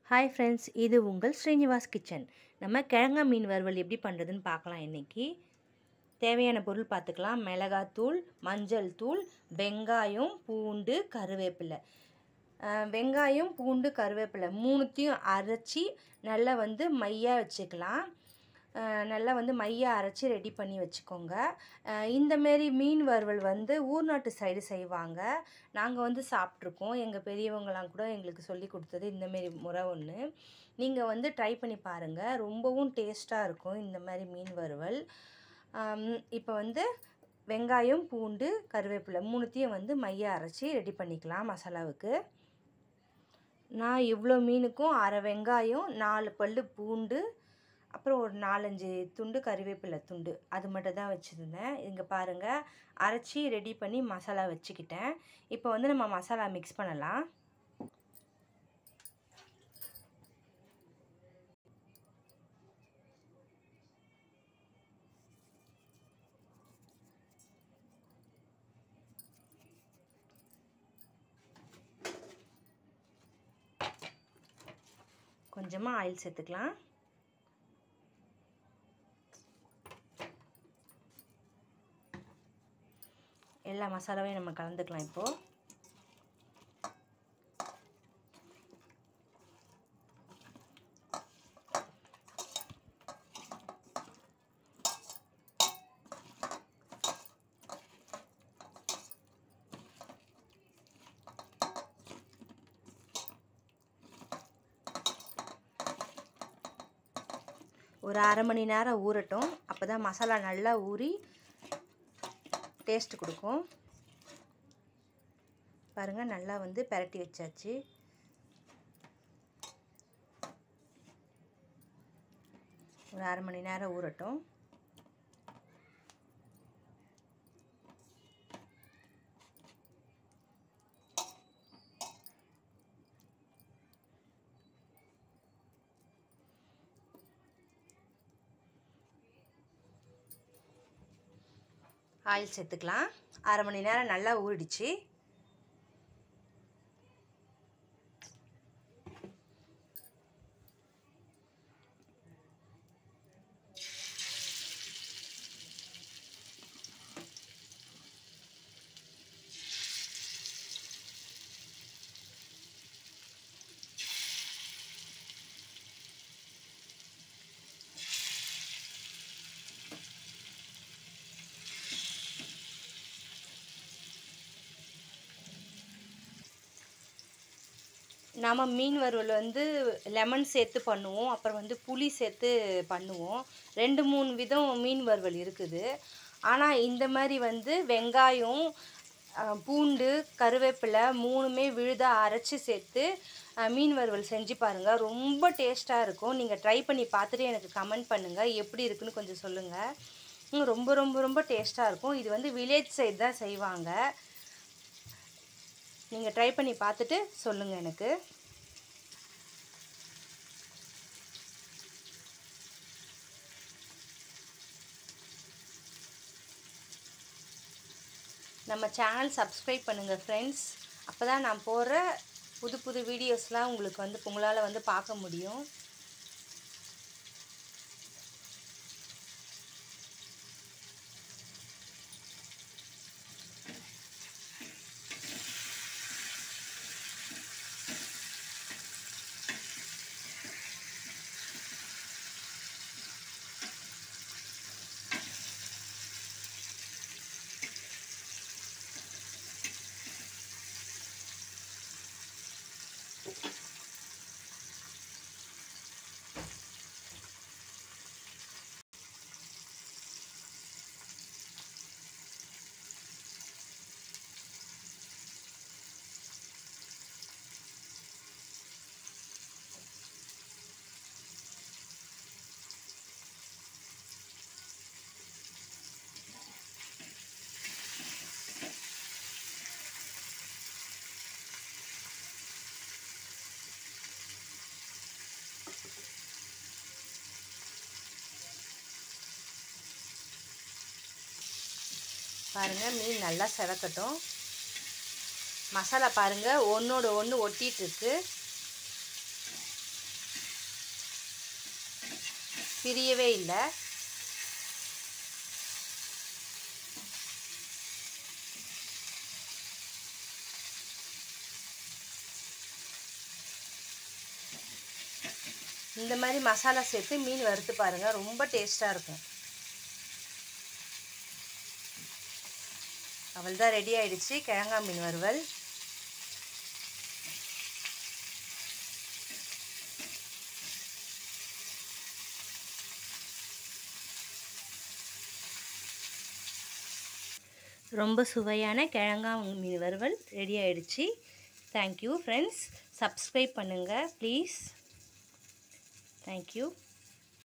hi friends இது உங்கள் Srinivas kitchen நம்ம கிழங்கா மீன் வறுவல் எப்படி பண்ணுறதுன்னு பார்க்கலாம் இன்றைக்கி தேவையான பொருள் பார்த்துக்கலாம் மிளகாத்தூள் மஞ்சள் தூள் வெங்காயம் பூண்டு கருவேப்பிலை அஹ், வெங்காயம் பூண்டு கருவேப்பிலை மூணுத்தையும் அரைச்சி நல்லா வந்து மையாக வச்சுக்கலாம் அஹ், நல்லா வந்து மையாக அரைச்சி ரெடி பண்ணி வச்சுக்கோங்க அஹ், இந்த மாரி மீன் வறுவல் வந்து ஊர்நாட்டு சைடு செய்வாங்க நாங்கள் வந்து சாப்பிட்ருக்கோம் எங்கள் பெரியவங்களாம் கூட எங்களுக்கு சொல்லி கொடுத்தது இந்தமாரி முறை ஒன்று நீங்கள் வந்து ட்ரை பண்ணி பாருங்கள் ரொம்பவும் டேஸ்ட்டாக இருக்கும் இந்த மாதிரி மீன் வறுவல் இப்போ வந்து வெங்காயம் பூண்டு கருவேப்பிலை மூணுத்தையும் வந்து மைய அரைச்சி ரெடி பண்ணிக்கலாம் மசாலாவுக்கு நான் இவ்வளோ மீனுக்கும் அரை வெங்காயம் நாலு பல் பூண்டு அப்புறம் ஒரு நாலஞ்சு துண்டு கறிவேப்பிலை துண்டு அது மட்டும் தான் வச்சுருந்தேன் இங்கே பாருங்கள் அரைச்சி ரெடி பண்ணி மசாலா வச்சுக்கிட்டேன் இப்போ வந்து நம்ம மசாலா மிக்ஸ் பண்ணலாம் கொஞ்சமாக ஆயில் சேர்த்துக்கலாம் எல்லா மசாலாவையும் நம்ம கலந்துக்கலாம் இப்போது ஒரு அரை மணி நேரம் ஊறட்டும் அப்போ தான் மசாலா நல்லா ஊறி டேஸ்ட் கொடுக்கும் பாருங்கள் நல்லா வந்து பெரட்டி வச்சாச்சு ஒரு அரை மணி நேரம் ஊறட்டும் ஆயில் சேர்த்துக்கலாம் அரை மணி நேரம் நல்லா ஊறிடுச்சு நாம் மீன் வறுவல் வந்து லெமன் சேர்த்து பண்ணுவோம் அப்புறம் வந்து புளி சேர்த்து பண்ணுவோம் ரெண்டு மூணு விதம் மீன் வறுவல் இருக்குது ஆனால் இந்த மாதிரி வந்து வெங்காயம் அஹ், பூண்டு கருவேப்பிலை மூணுமே விழுதாக அரைச்சி சேர்த்து அஹ், மீன் வறுவல் செஞ்சு பாருங்கள் ரொம்ப டேஸ்ட்டாக இருக்கும் நீங்கள் ட்ரை பண்ணி பார்த்துட்டு எனக்கு கமெண்ட் பண்ணுங்கள் எப்படி இருக்குன்னு கொஞ்சம் சொல்லுங்கள் ம், ரொம்ப ரொம்ப ரொம்ப டேஸ்ட்டாக இருக்கும் இது வந்து வில்லேஜ் சைடு தான் செய்வாங்க நீங்கள் ட்ரை பண்ணி பார்த்துட்டு சொல்லுங்கள் எனக்கு நம்ம சேனல் சப்ஸ்கிரைப் பண்ணுங்கள் ஃப்ரெண்ட்ஸ் அப்போ தான் நான் போடுற புது புது வீடியோஸ்லாம் உங்களுக்கு வந்து உங்களால் வந்து பார்க்க முடியும் பாருங்கள் மீன் நல்லா செவக்கட்டும் மசாலா பாருங்கள் ஒன்றோட ஒன்று ஒட்டிகிட்டு இருக்கு பிரியவே இல்லை இந்த மாதிரி மசாலா சேர்த்து மீன் வறுத்து பாருங்கள் ரொம்ப டேஸ்ட்டாக இருக்கும் அவள் தான் ரெடி ஆயிடுச்சு கிழங்கா மீன் வறுவல் ரொம்ப சுவையான கிழங்கா மீன் வறுவல் ரெடி ஆயிடுச்சு தேங்க்யூ ஃப்ரெண்ட்ஸ் சப்ஸ்கிரைப் பண்ணுங்கள் ப்ளீஸ் தேங்க்யூ